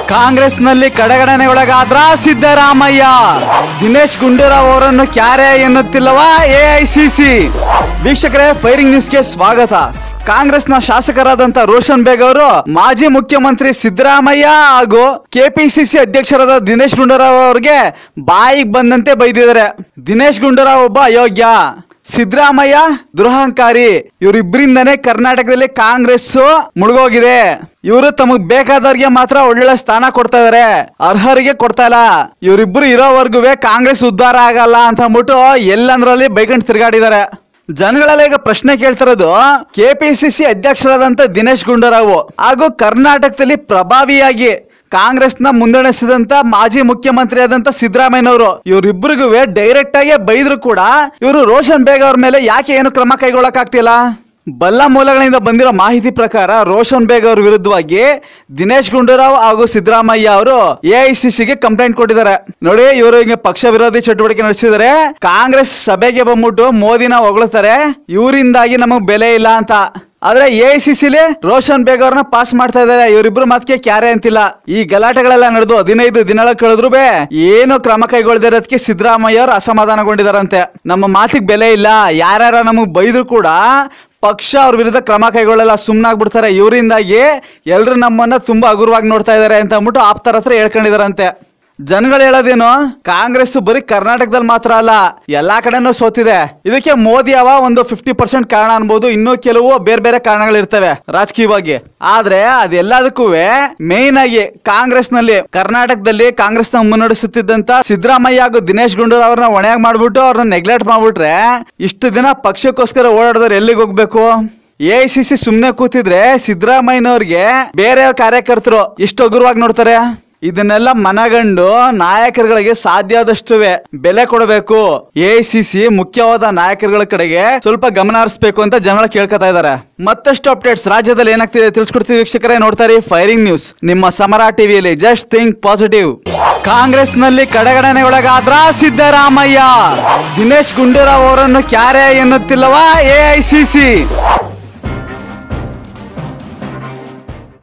ಕಾಂಗ್ರೆಸ್ನಲ್ಲಿ ಕಡೆಗಣನೆಗೊಳಗಾದ್ರ ಸಿದ್ದರಾಮಯ್ಯ ದಿನೇಶ್ ಗುಂಡೂರಾವ್ ಅವರನ್ನು ಕ್ಯಾರೆ ಎನ್ನುತ್ತಿಲ್ಲವಾ ಎಐಸಿಸಿ ವೀಕ್ಷಕರೇ ಫೈರಿಂಗ್ ನ್ಯೂಸ್ಗೆ ಸ್ವಾಗತ ಕಾಂಗ್ರೆಸ್ನ ಶಾಸಕರಾದಂತ ರೋಷನ್ ಬೇಗ್ ಅವರು ಮಾಜಿ ಮುಖ್ಯಮಂತ್ರಿ ಸಿದ್ದರಾಮಯ್ಯ ಹಾಗೂ ಕೆಪಿಸಿಸಿ ಅಧ್ಯಕ್ಷರಾದ ದಿನೇಶ್ ಗುಂಡೂರಾವ್ ಅವರಿಗೆ ಬಾಯಿಗೆ ಬಂದಂತೆ ಬೈದಿದ್ದಾರೆ ದಿನೇಶ್ ಗುಂಡೂರಾವ್ ಒಬ್ಬ ಅಯೋಗ್ಯ ಸಿದ್ದರಾಮಯ್ಯ ದುರಹಂಕಾರಿ ಇವರಿಬ್ಬರಿಂದನೇ ಕರ್ನಾಟಕದಲ್ಲಿ ಕಾಂಗ್ರೆಸ್ ಮುಳುಗೋಗಿದೆ ಇವರು ತಮಗ್ ಬೇಕಾದವ್ರಿಗೆ ಮಾತ್ರ ಒಳ್ಳೊಳ್ಳೆ ಸ್ಥಾನ ಕೊಡ್ತಾ ಇದಾರೆ ಅರ್ಹರಿಗೆ ಕೊಡ್ತಾ ಇಲ್ಲ ಇವರಿಬ್ರು ಇರೋವರೆಗೂ ಕಾಂಗ್ರೆಸ್ ಉದ್ಧಾರ ಆಗಲ್ಲ ಅಂತ ಅಂದ್ಬಿಟ್ಟು ಎಲ್ಲಂದ್ರಲ್ಲಿ ಬೈಕಂಡ್ ತಿರುಗಾಡಿದ್ದಾರೆ ಜನಗಳೆಲ್ಲ ಈಗ ಪ್ರಶ್ನೆ ಕೇಳ್ತಿರೋದು ಕೆಪಿಸಿಸಿ ಅಧ್ಯಕ್ಷರಾದಂತ ದಿನೇಶ್ ಗುಂಡೂರಾವ್ ಹಾಗೂ ಕರ್ನಾಟಕದಲ್ಲಿ ಪ್ರಭಾವಿಯಾಗಿ ಕಾಂಗ್ರೆಸ್ನ ಮುನ್ನಡೆಸಿದಂತ ಮಾಜಿ ಮುಖ್ಯಮಂತ್ರಿ ಆದಂತ ಸಿದ್ದರಾಮಯ್ಯನವರು ಇವರಿಬ್ಬರಿಗೂ ಡೈರೆಕ್ಟ್ ಆಗಿ ಬೈದ್ರು ಕೂಡ ಇವರು ರೋಷನ್ ಬೇಗ್ ಅವ್ರ ಮೇಲೆ ಯಾಕೆ ಏನು ಕ್ರಮ ಕೈಗೊಳ್ಳಕ್ ಆಗ್ತಿಲ್ಲ ಬಲ್ಲ ಮೂಲಗಳಿಂದ ಬಂದಿರೋ ಮಾಹಿತಿ ಪ್ರಕಾರ ರೋಷನ್ ಬೇಗ್ ಅವ್ರ ವಿರುದ್ಧವಾಗಿ ದಿನೇಶ್ ಗುಂಡೂರಾವ್ ಹಾಗೂ ಸಿದ್ದರಾಮಯ್ಯ ಅವರು ಎಐಸಿಸಿಗೆ ಕಂಪ್ಲೇಂಟ್ ಕೊಟ್ಟಿದ್ದಾರೆ ನೋಡಿ ಇವರು ಹಿಂಗೆ ಪಕ್ಷ ವಿರೋಧಿ ಚಟುವಟಿಕೆ ನಡೆಸಿದರೆ ಕಾಂಗ್ರೆಸ್ ಸಭೆಗೆ ಬಂದ್ಬಿಟ್ಟು ಮೋದಿನ ಹೊಗಳುತ್ತಾರೆ ಇವರಿಂದಾಗಿ ನಮಗ್ ಬೆಲೆ ಇಲ್ಲ ಅಂತ ಆದ್ರೆ ಎಐಸಿಸಿಲಿ ರೋಷನ್ ಬೇಗ್ ಅವ್ರನ್ನ ಪಾಸ್ ಮಾಡ್ತಾ ಇದಾರೆ ಇವರಿಬ್ರು ಮಾತಿಗೆ ಕ್ಯಾರೆ ಅಂತಿಲ್ಲ ಈ ಗಲಾಟೆಗಳೆಲ್ಲ ನಡೆದು ಹದಿನೈದು ದಿನಗಳ ಕಳೆದ್ರು ಬೇ ಏನು ಕ್ರಮ ಕೈಗೊಳ್ದಿರೋದಕ್ಕೆ ಸಿದ್ದರಾಮಯ್ಯ ಅವರು ಅಸಮಾಧಾನಗೊಂಡಿದಾರಂತೆ ನಮ್ಮ ಮಾತಿಗೆ ಬೆಲೆ ಇಲ್ಲ ಯಾರ್ಯಾರ ನಮಗ್ ಬೈದ್ರು ಕೂಡ ಪಕ್ಷ ಅವ್ರ ವಿರುದ್ಧ ಕ್ರಮ ಕೈಗೊಳ್ಳಲ್ಲ ಸುಮ್ಮನಾಗ್ಬಿಡ್ತಾರೆ ಇವರಿಂದಾಗಿ ಎಲ್ರು ನಮ್ಮನ್ನ ತುಂಬಾ ಹಗುರವಾಗಿ ನೋಡ್ತಾ ಇದಾರೆ ಅಂತ ಅಂದ್ಬಿಟ್ಟು ಆಪ್ತರ ಹತ್ರ ಹೇಳ್ಕೊಂಡಿದಾರಂತೆ ಜನಗಳು ಹೇಳೋದೇನು ಕಾಂಗ್ರೆಸ್ ಬರೀ ಕರ್ನಾಟಕದಲ್ಲಿ ಮಾತ್ರ ಅಲ್ಲ ಎಲ್ಲಾ ಕಡೆನೂ ಸೋತಿದೆ ಇದಕ್ಕೆ ಮೋದಿ ಅವ ಒಂದು ಫಿಫ್ಟಿ ಪರ್ಸೆಂಟ್ ಕಾರಣ ಅನ್ಬೋದು ಇನ್ನೂ ಕೆಲವು ಬೇರೆ ಬೇರೆ ಕಾರಣಗಳಿರ್ತವೆ ರಾಜಕೀಯವಾಗಿ ಆದ್ರೆ ಅದೆಲ್ಲದಕ್ಕೂ ಮೇನ್ ಆಗಿ ಕಾಂಗ್ರೆಸ್ ನಲ್ಲಿ ಕರ್ನಾಟಕದಲ್ಲಿ ಕಾಂಗ್ರೆಸ್ ನ ಮುನ್ನಡೆಸುತ್ತಿದ್ದಂತ ಸಿದ್ದರಾಮಯ್ಯ ಹಾಗೂ ದಿನೇಶ್ ಗುಂಡೂರಾವ್ ಅವ್ರನ್ನ ಹೊಣೆಯಾಗಿ ಮಾಡ್ಬಿಟ್ಟು ಅವ್ರನ್ನ ನೆಗ್ಲೆಕ್ಟ್ ಮಾಡ್ಬಿಟ್ರೆ ಇಷ್ಟು ದಿನ ಪಕ್ಷಕ್ಕೋಸ್ಕರ ಓಡಾಡಿದ್ರೆ ಎಲ್ಲಿಗೆ ಹೋಗ್ಬೇಕು ಎ ಸಿ ಸಿ ಸುಮ್ನೆ ಕೂತಿದ್ರೆ ಸಿದ್ದರಾಮಯ್ಯನವ್ರಿಗೆ ಬೇರೆ ಕಾರ್ಯಕರ್ತರು ಎಷ್ಟು ಹಗುರವಾಗಿ ನೋಡ್ತಾರೆ ಇದನ್ನೆಲ್ಲ ಮನಗಂಡು ನಾಯಕರುಗಳಿಗೆ ಸಾಧ್ಯ ಆದಷ್ಟು ಬೆಲೆ ಕೊಡಬೇಕು ಎ ಸಿ ಸಿ ಮುಖ್ಯವಾದ ನಾಯಕರುಗಳ ಕಡೆಗೆ ಸ್ವಲ್ಪ ಗಮನ ಹರಿಸಬೇಕು ಅಂತ ಜನಗಳ ಕೇಳ್ಕೊತಾ ಇದಾರೆ ಮತ್ತಷ್ಟು ಅಪ್ಡೇಟ್ಸ್ ರಾಜ್ಯದಲ್ಲಿ ಏನಾಗ್ತಿದೆ ತಿಳಿಸ್ಕೊಡ್ತೀವಿ ವೀಕ್ಷಕರೇ ನೋಡ್ತಾರೆ ಫೈರಿಂಗ್ ನ್ಯೂಸ್ ನಿಮ್ಮ ಸಮರ ಟಿವಿಯಲ್ಲಿ ಜಸ್ಟ್ ಥಿಂಕ್ ಪಾಸಿಟಿವ್ ಕಾಂಗ್ರೆಸ್ನಲ್ಲಿ ಕಡೆಗಣನೆಗೊಳಗಾದ್ರ ಸಿದ್ದರಾಮಯ್ಯ ದಿನೇಶ್ ಗುಂಡೂರಾವ್ ಅವರನ್ನು ಕ್ಯಾರೆ ಎನ್ನುತ್ತಿಲ್ಲವಾ ಎಐಸಿಸಿ